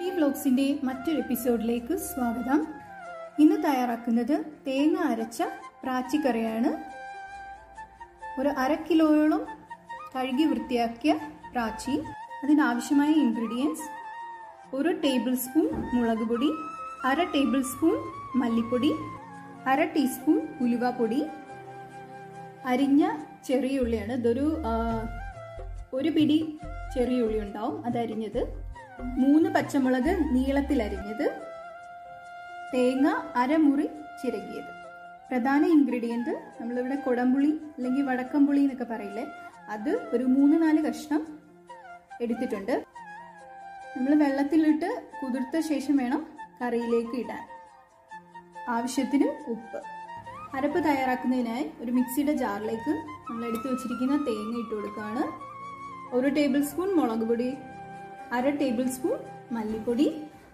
ഈ വ്ലോഗ്സിന്റെ മറ്റൊരു എപ്പിസോഡിലേക്ക് സ്വാഗതം ഇന്ന് തയ്യാറാക്കുന്നത് തേങ്ങ അരച്ച പ്രാച്ചിക്കറിയാണ് ഒരു അര കിലോയോളം കഴുകി വൃത്തിയാക്കിയ പ്രാച്ചി അതിനാവശ്യമായ ഇൻഗ്രീഡിയൻസ് ഒരു ടേബിൾ സ്പൂൺ മുളക് പൊടി അര ടേബിൾ സ്പൂൺ മല്ലിപ്പൊടി അര ടീസ്പൂൺ ഉലുവപ്പൊടി അരിഞ്ഞ ചെറിയ ഉള്ളിയാണ് ഇതൊരു ആ, ഒരു പിടി ചെറിയ ഉള്ളി ഉണ്ടാവും അത് അരിഞ്ഞത് മൂന്ന് പച്ചമുളക് നീളത്തിൽ അരിഞ്ഞത് തേങ്ങ അരമുറി ചിരകിയത് പ്രധാന ഇൻഗ്രീഡിയൻറ്റ് നമ്മളിവിടെ കുടംപുളി അല്ലെങ്കിൽ വടക്കംപുളി എന്നൊക്കെ പറയില്ലേ അത് ഒരു മൂന്ന് നാല് കഷ്ണം എടുത്തിട്ടുണ്ട് നമ്മൾ വെള്ളത്തിലിട്ട് കുതിർത്ത ശേഷം വേണം കറിയിലേക്ക് ഇടാൻ ആവശ്യത്തിന് ഉപ്പ് അരപ്പ് തയ്യാറാക്കുന്നതിനായി ഒരു മിക്സിയുടെ ജാറിലേക്ക് നമ്മൾ എടുത്തു വെച്ചിരിക്കുന്ന തേങ്ങ ഇട്ട് കൊടുക്കുകയാണ് ഒരു ടേബിൾ സ്പൂൺ മുളക് പൊടി അര ടേബിൾ സ്പൂൺ മല്ലിപ്പൊടി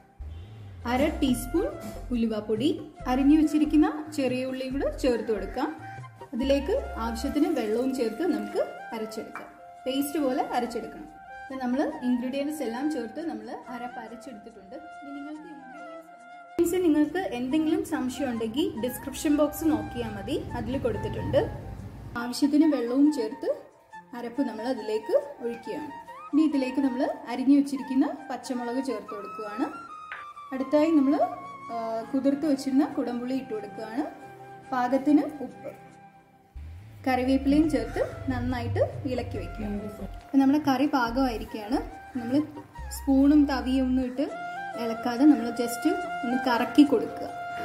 അര ടീസ്പൂൺ ഉലുവപ്പൊടി അരിഞ്ഞു വെച്ചിരിക്കുന്ന ചെറിയ ഉള്ളിയും കൂടെ ചേർത്ത് കൊടുക്കാം അതിലേക്ക് ആവശ്യത്തിന് വെള്ളവും ചേർത്ത് നമുക്ക് അരച്ചെടുക്കാം പേസ്റ്റ് പോലെ അരച്ചെടുക്കണം അപ്പം നമ്മൾ ഇൻഗ്രീഡിയൻസ് എല്ലാം ചേർത്ത് നമ്മൾ അരപ്പ് അരച്ചെടുത്തിട്ടുണ്ട് ഇനി നിങ്ങൾക്ക് ഇൻഗ്രീഡിയൻസ് നിങ്ങൾക്ക് എന്തെങ്കിലും സംശയം ഉണ്ടെങ്കിൽ ഡിസ്ക്രിപ്ഷൻ ബോക്സ് നോക്കിയാൽ മതി അതിൽ കൊടുത്തിട്ടുണ്ട് ആവശ്യത്തിന് വെള്ളവും ചേർത്ത് അരപ്പ് നമ്മൾ അതിലേക്ക് ഒഴിക്കുകയാണ് ഇനി ഇതിലേക്ക് നമ്മൾ അരിഞ്ഞു വെച്ചിരിക്കുന്ന പച്ചമുളക് ചേർത്ത് കൊടുക്കുകയാണ് അടുത്തായി നമ്മൾ കുതിർത്ത് വെച്ചിരുന്ന കുടംപുളി ഇട്ട് കൊടുക്കുകയാണ് പാകത്തിന് ഉപ്പ് കറിവേപ്പിലയും ചേർത്ത് നന്നായിട്ട് ഇളക്കി വെക്കുക അപ്പം നമ്മുടെ കറി പാകമായിരിക്കുകയാണ് നമ്മൾ സ്പൂണും തവിയും ഒന്നും ഇട്ട് ഇളക്കാതെ നമ്മൾ ജസ്റ്റ് ഒന്ന് കറക്കി കൊടുക്കുക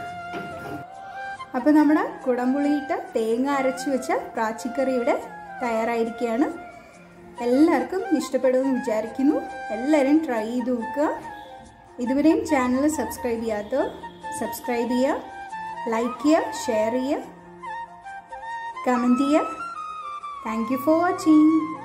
അപ്പോൾ നമ്മുടെ കുടംപുളിയിട്ട തേങ്ങ അരച്ചു വെച്ച പ്രാച്ചിക്കറി ഇവിടെ തയ്യാറായിരിക്കുകയാണ് എല്ലാവർക്കും ഇഷ്ടപ്പെടുമെന്ന് വിചാരിക്കുന്നു എല്ലാവരും ട്രൈ ചെയ്ത് നോക്കുക ഇതുവരെയും ചാനൽ സബ്സ്ക്രൈബ് ചെയ്യാത്തവർ സബ്സ്ക്രൈബ് ചെയ്യുക ലൈക്ക് ചെയ്യുക ഷെയർ ചെയ്യുക കമൻറ്റ് ചെയ്യുക താങ്ക് യു ഫോർ വാച്ചിങ്